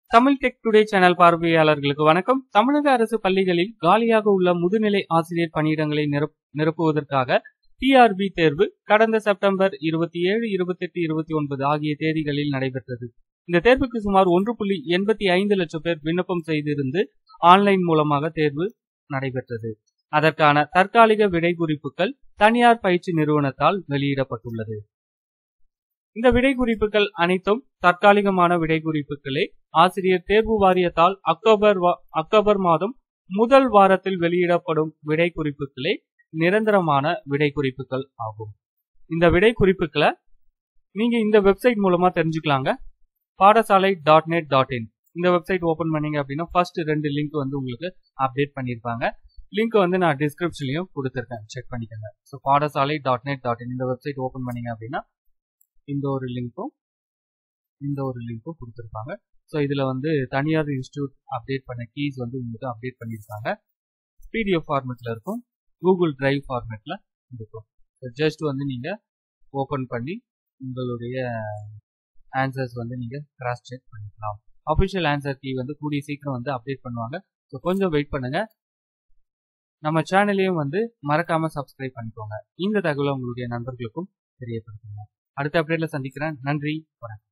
Tamil tech today channel பார்வையாளர்களுக்கு வணக்கம் தமிழக அரசு பள்ளிகளில் காலியாக உள்ள முதுநிலை ஆசிரியர் பணியிடங்களை நிரப்- நிரப்புவதற்காக டிஆர்பி தேர்வு கடந்த செப்டம்பர் இருபத்தி ஏழு இருபத்தி எட்டு இருபத்தி ஒன்பது ஆகிய தேதிகளில் நடைபெற்றது இந்த தேர்வுக்கு சுமார் ஒன்று புள்ளி எண்பத்தி ஐந்து லட்சம் பேர் விண்ணப்பம் செய்திருந்து ஆன்லைன் மூலமாக தேர்வு நடைபெற்றது அதற்கான தற்காலிக விடை குறிப்புகள் தனியார் பயிற்சி நிறுவனத்தால் வெளியிடப்பட்டுள்ளது இந்த விடை குறிப்புகள் அனைத்தும் தற்காலிகமான விடை குறிப்புகளே ஆசிரியர் தேர்வு வாரியத்தால் அக்டோபர் வா- அக்டோபர் மாதம் முதல் வாரத்தில் வெளியிடப்படும் விடை குறிப்புகளே நிரந்தரமான விடை குறிப்புகள் ஆகும் இந்த விடை குறிப்புகளை நீங்க இந்த வெப்சைட் மூலமா தெரிஞ்சுக்கலாங்க பாடசாலை டாட் நெட் டாட் இன் இந்த வெப்சைட் ஓபன் பண்ணீங்க அப்படின்னா ஃபர்ஸ்ட் ரெண்டு லிங்க் வந்து உங்களுக்கு அப்டேட் பண்ணியிருப்பாங்க லிங்க் வந்து நான் டிஸ்கிரிப்ஷன்லயும் கொடுத்துருக்கேன் செக் பண்ணிக்கோங்க ஸோ பாடசாலை டாட் நெட் டாட் இன் இந்த வெப்சைட் ஓபன் பண்ணீங்க அப்படின்னா இந்த ஒரு லிங்க்கும் இந்த ஒரு லிங்க்கும் கொடுத்துருப்பாங்க ஸோ இதில் வந்து தனியார் இன்ஸ்டியூட் அப்டேட் பண்ண கீஸ் வந்து உங்களுக்கு அப்டேட் பண்ணியிருக்காங்க பிடிஎஃப் ஃபார்மேட்டில் இருக்கும் கூகுள் டிரைவ் ஃபார்மேட்டில் இருக்கும் ஸோ ஜஸ்ட் வந்து நீங்கள் ஓப்பன் பண்ணி உங்களுடைய ஆன்சர்ஸ் வந்து நீங்கள் கிராஸ் செக் பண்ணிக்கலாம் அஃபிஷியல் ஆன்சர் கீ வந்து கூடிய சீக்கிரம் வந்து அப்டேட் பண்ணுவாங்க ஸோ கொஞ்சம் வெயிட் பண்ணுங்க நம்ம சேனலையும் வந்து மறக்காம சப்ஸ்கிரைப் பண்ணிக்கோங்க இந்த தகவலை உங்களுடைய நண்பர்களுக்கும் தெரியப்படுத்துங்க அடுத்த அப்டேட்ல சந்திக்கிறேன் நன்றி வணக்கம்